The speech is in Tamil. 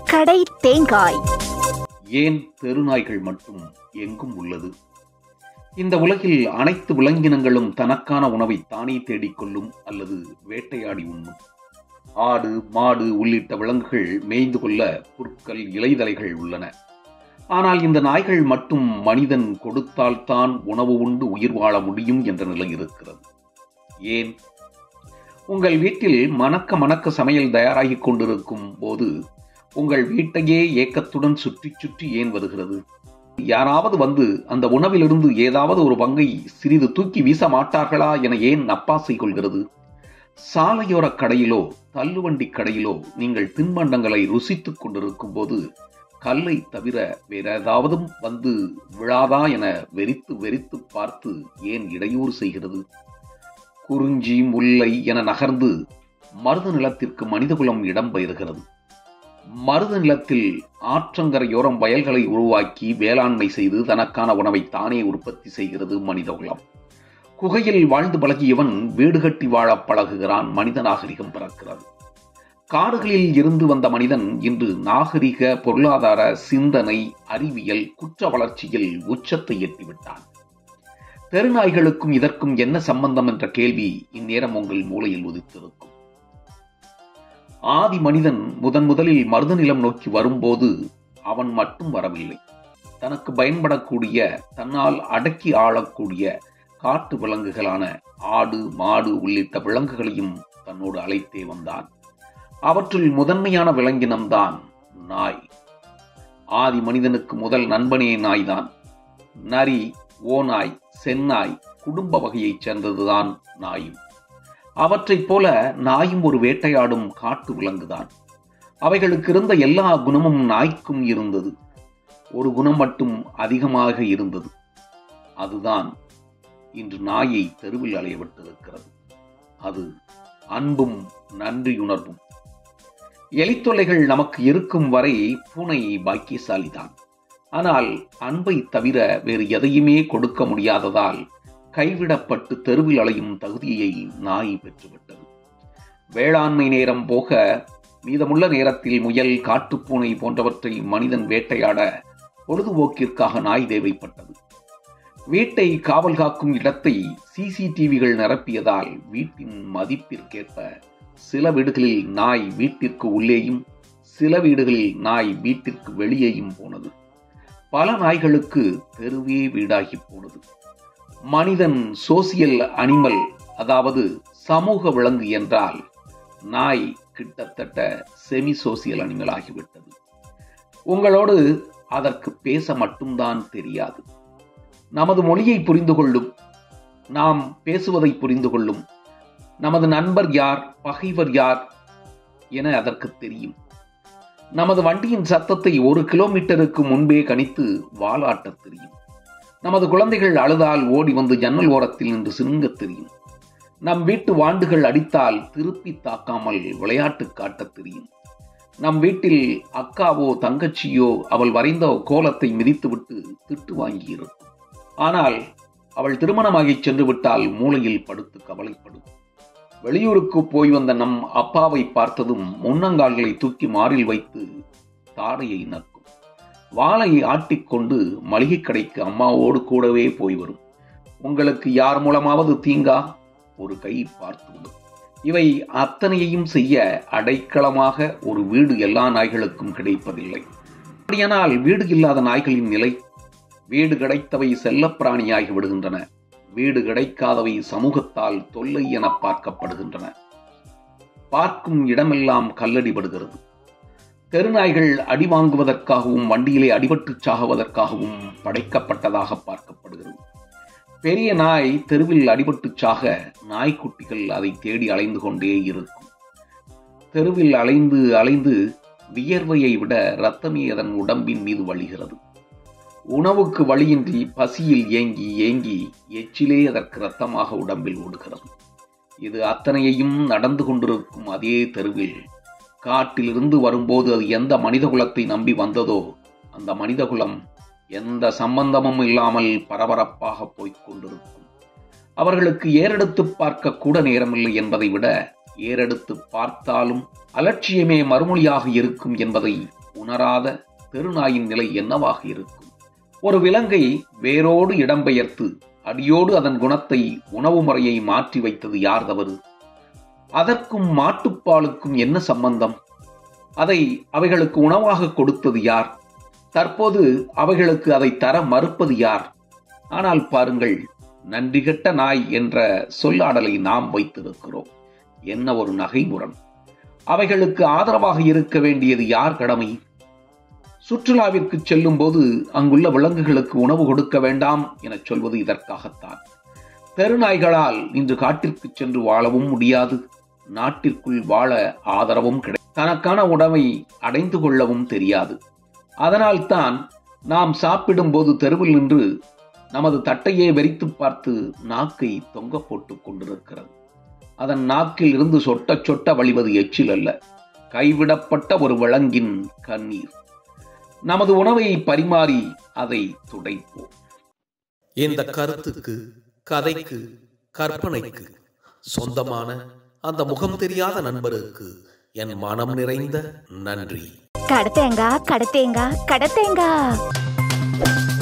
கடை தேங்காய் ஏன் தெருநாய்கள் மட்டும் எங்கும் உள்ளது இந்த உலகில் அனைத்து விலங்கினங்களும் தனக்கான உணவை தானே தேடிக்கொள்ளும் அல்லது வேட்டையாடி உண்ணும் ஆடு மாடு உள்ளிட்ட விலங்குகள் மேய்ந்து கொள்ள புற்கள் இலைதலைகள் உள்ளன ஆனால் இந்த நாய்கள் மட்டும் மனிதன் கொடுத்தால்தான் உணவு உண்டு உயிர் வாழ முடியும் என்ற நிலை இருக்கிறது ஏன் உங்கள் வீட்டில் மணக்க மணக்க சமையல் தயாராகிக் கொண்டிருக்கும் போது உங்கள் வீட்டையே ஏக்கத்துடன் சுற்றி சுற்றி ஏன் வருகிறது யாராவது வந்து அந்த உணவிலிருந்து ஏதாவது ஒரு பங்கை சிறிது தூக்கி வீச மாட்டார்களா என ஏன் நப்பாசை கொள்கிறது சாலையோர கடையிலோ தள்ளுவண்டி கடையிலோ நீங்கள் தின்பண்டங்களை ருசித்துக் கொண்டிருக்கும் போது கல்லை தவிர வேற ஏதாவது வந்து விழாதா என வெறித்து வெறித்து பார்த்து ஏன் இடையூறு செய்கிறது குறிஞ்சி முல்லை என நகர்ந்து மருத நிலத்திற்கு மனிதகுலம் இடம்பெயர்கிறது மருத நிலத்தில் ஆற்றங்கரையோரம் வயல்களை உருவாக்கி வேளாண்மை செய்து தனக்கான உணவை தானே உற்பத்தி செய்கிறது மனிதகுலம் குகையில் வாழ்ந்து பழகியவன் வீடு கட்டி வாழ பழகுகிறான் மனித நாகரிகம் பிறக்கிறது காடுகளில் இருந்து வந்த மனிதன் இன்று நாகரிக பொருளாதார சிந்தனை அறிவியல் குற்ற வளர்ச்சியில் உச்சத்தை எட்டிவிட்டான் தெருநாய்களுக்கும் இதற்கும் என்ன சம்பந்தம் என்ற கேள்வி இந்நேரம் உங்கள் மூளையில் உதித்திருக்கும் ஆதி மனிதன் முதன் முதலில் மருத நிலம் நோக்கி வரும்போது அவன் மட்டும் வரவில்லை தனக்கு பயன்படக்கூடிய தன்னால் அடக்கி ஆளக்கூடிய காட்டு விலங்குகளான ஆடு மாடு உள்ளிட்ட விலங்குகளையும் தன்னோடு அழைத்தே வந்தான் அவற்றுள் முதன்மையான விலங்கினம்தான் நாய் ஆதி மனிதனுக்கு முதல் நண்பனே நாய்தான் நரி ஓநாய் செந்நாய் குடும்ப வகையைச் சேர்ந்ததுதான் நாயும் அவற்றைப் போல நாயும் ஒரு வேட்டையாடும் காட்டு விலங்குதான் அவைகளுக்கு இருந்த எல்லா குணமும் நாய்க்கும் இருந்தது ஒரு குணம் மட்டும் அதிகமாக இருந்தது அதுதான் இன்று நாயை தெருவில் அலைய விட்டிருக்கிறது அது அன்பும் நன்றியுணர்வும் எலித்தொல்லைகள் நமக்கு இருக்கும் வரை பூனை பாக்கியசாலிதான் ஆனால் அன்பை தவிர வேறு எதையுமே கொடுக்க முடியாததால் கைவிடப்பட்டு தெருவில் அலையும் தகுதியை நாய் பெற்றுவிட்டது வேளாண்மை நேரம் போக மீதமுள்ள நேரத்தில் முயல் காட்டுப்பூனை போன்றவற்றை மனிதன் வேட்டையாட பொழுதுபோக்கிற்காக நாய் தேவைப்பட்டது வீட்டை காவல் காக்கும் இடத்தை சிசிடிவிகள் நிரப்பியதால் வீட்டின் மதிப்பிற்கேற்ப சில வீடுகளில் நாய் வீட்டிற்கு உள்ளேயும் சில வீடுகளில் நாய் வீட்டிற்கு வெளியேயும் போனது பல நாய்களுக்கு தெருவே வீடாகி போனது மனிதன் சோசியல் அனிமல் அதாவது சமூக விலங்கு என்றால் நாய் கிட்டத்தட்ட செமி சோசியல் அனிமல் ஆகிவிட்டது உங்களோடு அதற்கு பேச மட்டும்தான் தெரியாது நமது மொழியை புரிந்து கொள்ளும் நாம் பேசுவதை புரிந்து கொள்ளும் நமது நண்பர் யார் பகைவர் யார் என அதற்கு தெரியும் நமது வண்டியின் சத்தத்தை ஒரு கிலோமீட்டருக்கு முன்பே கணித்து வாலாட்டத் தெரியும் நமது குழந்தைகள் அழுதால் ஓடி வந்து ஜன்னல் ஓரத்தில் நின்று சினுங்கத் தெரியும் நம் வீட்டு வாண்டுகள் அடித்தால் திருப்பி தாக்காமல் விளையாட்டு காட்டத் தெரியும் நம் வீட்டில் அக்காவோ தங்கச்சியோ அவள் வரைந்த கோலத்தை மிதித்துவிட்டு திட்டு வாங்கியிருக்கும் ஆனால் அவள் திருமணமாகி சென்று விட்டால் மூளையில் படுத்து கவலைப்படும் வெளியூருக்கு போய் வந்த நம் அப்பாவை பார்த்ததும் முன்னங்கால்களை தூக்கி மாறில் வைத்து தாடையை நக்கும் வாளை ஆட்டிக்கொண்டு மளிகை கடைக்கு அம்மாவோடு கூடவே போய் வரும் உங்களுக்கு யார் மூலமாவது தீங்கா ஒரு கை பார்த்துவிடும் இவை அத்தனையையும் செய்ய அடைக்கலமாக ஒரு வீடு எல்லா நாய்களுக்கும் கிடைப்பதில்லை அப்படியானால் வீடு இல்லாத நாய்களின் நிலை வீடு கிடைத்தவை செல்லப்பிராணியாகி விடுகின்றன வீடு கிடைக்காதவை சமூகத்தால் தொல்லை என பார்க்கப்படுகின்றன பார்க்கும் இடமெல்லாம் கல்லடிபடுகிறது தெருநாய்கள் அடி வாங்குவதற்காகவும் வண்டியிலே அடிபட்டு சாகுவதற்காகவும் படைக்கப்பட்டதாக பார்க்கப்படுகிறது பெரிய நாய் தெருவில் அடிபட்டு சாக நாய்க்குட்டிகள் அதை தேடி அலைந்து கொண்டே இருக்கும் தெருவில் அலைந்து அலைந்து வியர்வையை விட ரத்தமே அதன் உடம்பின் மீது வழிகிறது உணவுக்கு வழியின்றி பசியில் ஏங்கி ஏங்கி எச்சிலே அதற்கு ரத்தமாக உடம்பில் ஓடுகிறது இது அத்தனையையும் நடந்து கொண்டிருக்கும் அதே தெருவில் காட்டிலிருந்து வரும்போது அது எந்த மனிதகுலத்தை நம்பி வந்ததோ அந்த மனிதகுலம் எந்த சம்பந்தமும் இல்லாமல் பரபரப்பாக போய்க் கொண்டிருக்கும் அவர்களுக்கு ஏறெடுத்து பார்க்க கூட நேரமில்லை என்பதை விட ஏறெடுத்து பார்த்தாலும் அலட்சியமே மறுமொழியாக இருக்கும் என்பதை உணராத தெருநாயின் நிலை என்னவாக இருக்கும் ஒரு விலங்கை வேரோடு இடம்பெயர்த்து அடியோடு அதன் குணத்தை உணவு முறையை மாற்றி வைத்தது யார் தவறு அதற்கும் மாட்டுப்பாலுக்கும் என்ன சம்பந்தம் அதை அவைகளுக்கு உணவாக கொடுத்தது யார் தற்போது அவைகளுக்கு அதை தர மறுப்பது யார் ஆனால் பாருங்கள் நன்றிகட்ட நாய் என்ற சொல்லாடலை நாம் வைத்திருக்கிறோம் என்ன ஒரு நகைமுரண் அவைகளுக்கு ஆதரவாக இருக்க வேண்டியது யார் கடமை சுற்றுலாவிற்கு செல்லும் போது அங்குள்ள விலங்குகளுக்கு உணவு கொடுக்க வேண்டாம் என சொல்வது இதற்காகத்தான் தெருநாய்களால் இன்று காட்டிற்கு சென்று வாழவும் முடியாது நாட்டிற்குள் வாழ ஆதரவும் கிடை தனக்கான உணவை அடைந்து கொள்ளவும் தெரியாது அதனால்தான் நாம் சாப்பிடும்போது தெருவில் நின்று நமது தட்டையே வெறித்து பார்த்து நாக்கை தொங்க போட்டுக் கொண்டிருக்கிறது அதன் நாக்கில் இருந்து சொட்ட சொட்ட வழிவது எச்சில் அல்ல கைவிடப்பட்ட ஒரு விலங்கின் கண்ணீர் நமது உணவை பரிமாறி அதை துடைப்போம் இந்த கருத்துக்கு கதைக்கு கற்பனைக்கு சொந்தமான அந்த முகம் தெரியாத நண்பருக்கு என் மனம் நிறைந்த நன்றி கடத்தேங்கா கடத்தேங்கா கடத்தேங்கா